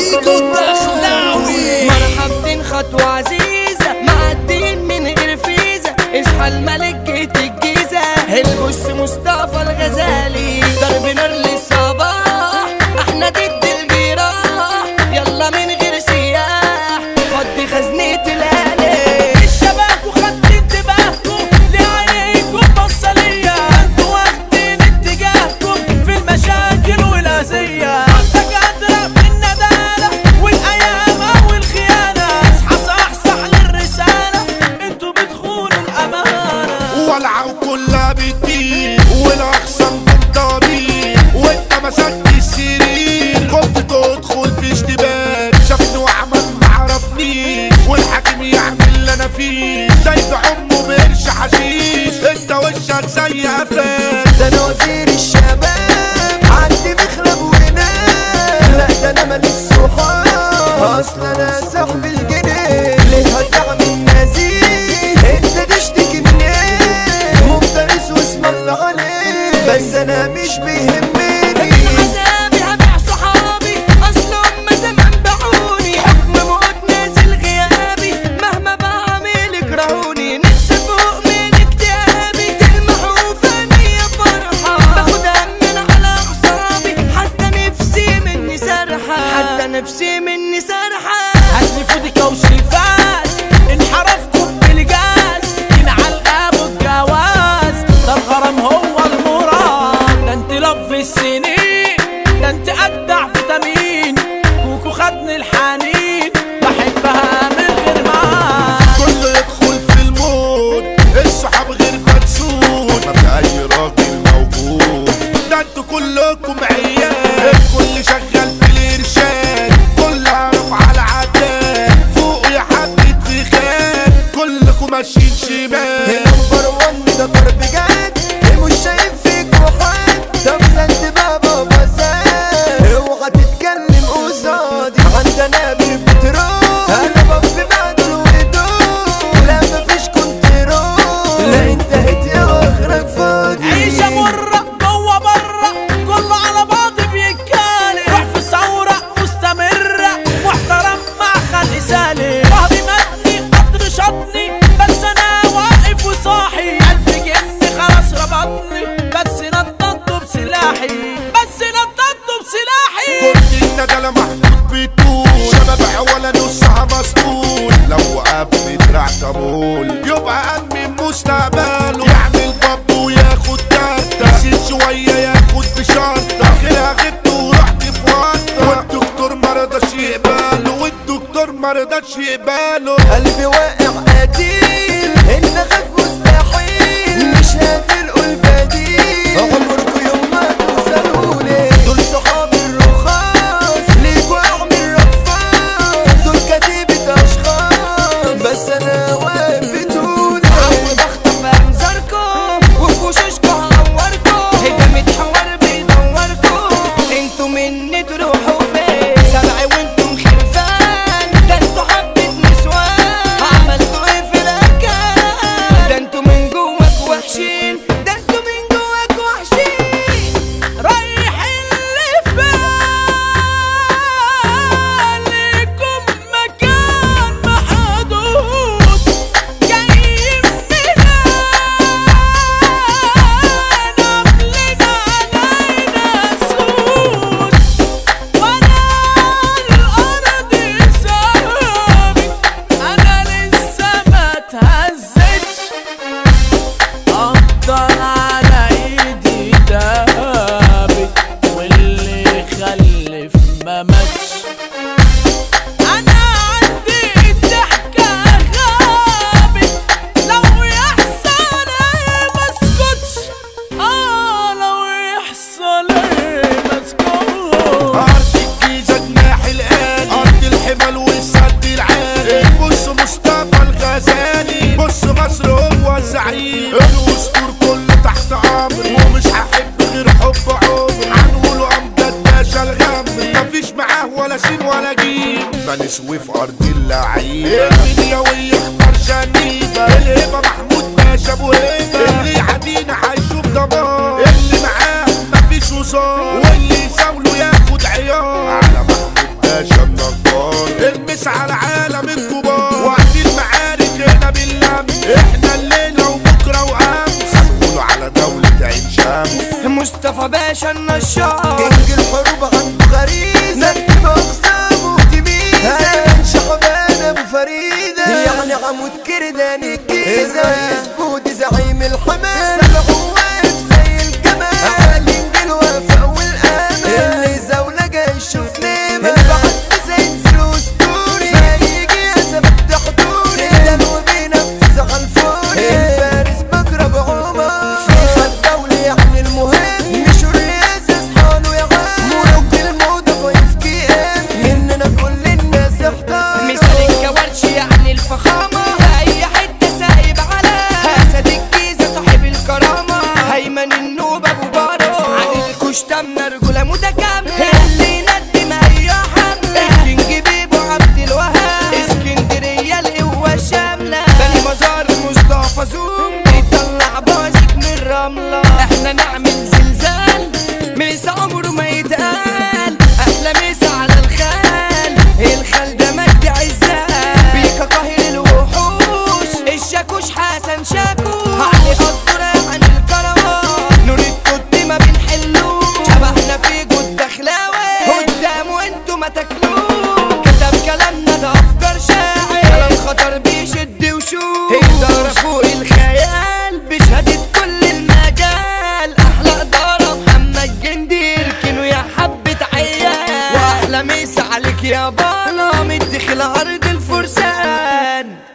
فيكو الدخلاوي مرحبتين خطوة عزيزة معدين من غير فيزا اصحى الملك جيت الجيزة البص مصطفى الغزالي ضرب نار للصباح احنا ضد الجراح يلا من غير سياح خد خزنة الآلة الشباب وخدت انتباهكم لعينيكم بصة ليا انتوا واخدين اتجاهكم في المشاكل والأذية منطقة قادرة في الندالة والأيام والخيانة اصحى صحصح للرسالة انتوا بتخونوا الأمانة ولعوا كلها بتطير والاقسام بالضرير وانت مسكت السرير كنت تدخل في اشتباك شافني وعمل معرفنيش والحاكم يعمل اللي انا فيه زي عمه بقرش حشيش انت وشك زي افلام ده انا وزير الشباب عندي مخلب ونام لا ده انا ماليش صحاب اصل انا صاحب الجنيه ليه هتعمل نزيه انت تشتكي من ايه مفترس واسم الله عليك بس انا مش بيهمني عذابي هبيع صحابي اصلهم ما زمان باعوني حكم موت نازل غيابي مهما بعمل يكرهوني نفسي فوق من اكتئابي تلمحوا فاني يا فرحة باخد من على اعصابي حتى نفسي مني سرحة حتى نفسي مني سرحة هاتلي فودكا وشريفات انحرفكم بالجاز ينعل ابو الجواز ده الغرام هو المراد ده انت لف السنين ده انت اجدع فيتامين كوكو خدني الحنين بحبها من غير ما كله يدخل في المود الصحاب غير مدسود ما في اي راجل موجود ده انتوا كلكم عيال الكل شغال في الارشاد كل عارف على عداد فوق يا حبة فخاد كلكم ماشيين شمال نمبر وان ده ضرب جد مش شايف فيك وحد ده مسند بابا بسات اوعى تتكلم قصادي عندنا بير بترول انا بف بعد الودود لا مفيش كنترول لا انتهت يا واخرك فاضي عيشة مرة جوه برا كله على بعض بيتكالي روح في ثورة مستمرة محترم مع خلق سالي ظهري متني قدر شطني بس انا واقف وصاحي الف جن خلاص ربطني بس نططته بسلاحي بس نططته بسلاحي كنت الندلة محطوط بطول شباب ولا نصها مسطول لو قبل دراع طبول يبقى أمن مستقبله يعمل باب وياخد تالتة يزيد شوية ياخد بشنطة آخرها غبت ورحت في ورطة والدكتور مرضاش يقبله والدكتور مرضاش يقبله قلبي واقع قتيل ان خاف مستحيل مش هتلقوا البديل عمركوا يوم ما توصلولي دول صحابي الرخاص ليكوا اعمل رفاص دول كتيبة اشخاص بس انا واقف بطولي عود اخطف انظاركم وفي وشوشكم هعوركم هجمة حوار بيدوركم انتوا مني تروحوا فين سبعي وانتم خرفان ده انتوا حبة نسوان عملتوا ايه في الاكل ده انتوا من جواك وحشين ده انتوا من جواك وحشين رايح اللي فالكم مكان محدود جاي مننا نملنا علينا سود وانا الارض ثابت انا لسه ما اتهزتش افضل على ايدي دابت واللي خلف ما ماتش انا عندي الضحكة غابت لو يحصل ايه مسكتش اه لو يحصل ايه مسكتش أرض الجيزة جناح الآلي أرض الحمل والسد العالي بص مصطفى الغزالي بص مصر هو الزعيم الأسطور كله تحت أمري ومش هحب غير حب عمري هنقوله أمجد باشا الغم مفيش معاه ولا سين ولا جيم بنسوي في أرض اللعيبة المنيوية اختار شنيبة الهبة محمود باشا أبو هبة اللي يعدينا هيشوف دمار اللي معاه مفيش وصال واللي يساوله ياخد عيار على محمود باشا النار مصطفى باشا النشار كينج الحروب عنده غريزة نكتب أقسام وتميزة هاي شعبان أبو فريدة يعني عمود كردان الجيزة يسبود زعيم الحماس العواف زي الجمال على كينج الوفاء والأمان اللي زولة جاي يشوف نيمة البعد زي فلوس دوري فيجي يثبت حضوري سيدان وبينفذ على الفوري الفارس بكرة بعمر في خد دولي يعني المهم مش الرئاسة اصحاله يا غام ملوك الموضة ضيف كيان مننا كل الناس احتار مثال الكوارش يعني الفخامة في أي حتة سايب على أسد الجيزة صاحب الكرامة هيمن النوبة أبو بارو عن الكشتمنا رجولة متكاملة اللي يندم أي حملة الكينج بيبو عبد الوهاب اسكندرية القوة الشاملة بني مزار مصطفى زوم بيطلع بازك من الرملة احنا نعمل زلزال ميس عمره ما يتقال احلى ميس على الخال الخال ده مجد عزال بيكا قاهر الوحوش الشاكوش حسن شاكوش علي قدر عن الكروان نور التوت ما بنحلوش شبحنا في جود دخلاوي قدام وانتو ما تاكلوش كتب كلامنا ده افكار شاعر كلام خطر بيشد وشوش إدارة فوق الخيال بشهادة كل المجال أحلى إدارة محمد جندي اركنوا يا حبة عيال وأحلى مسا عليك يا بالا مدخل أرض الفرسان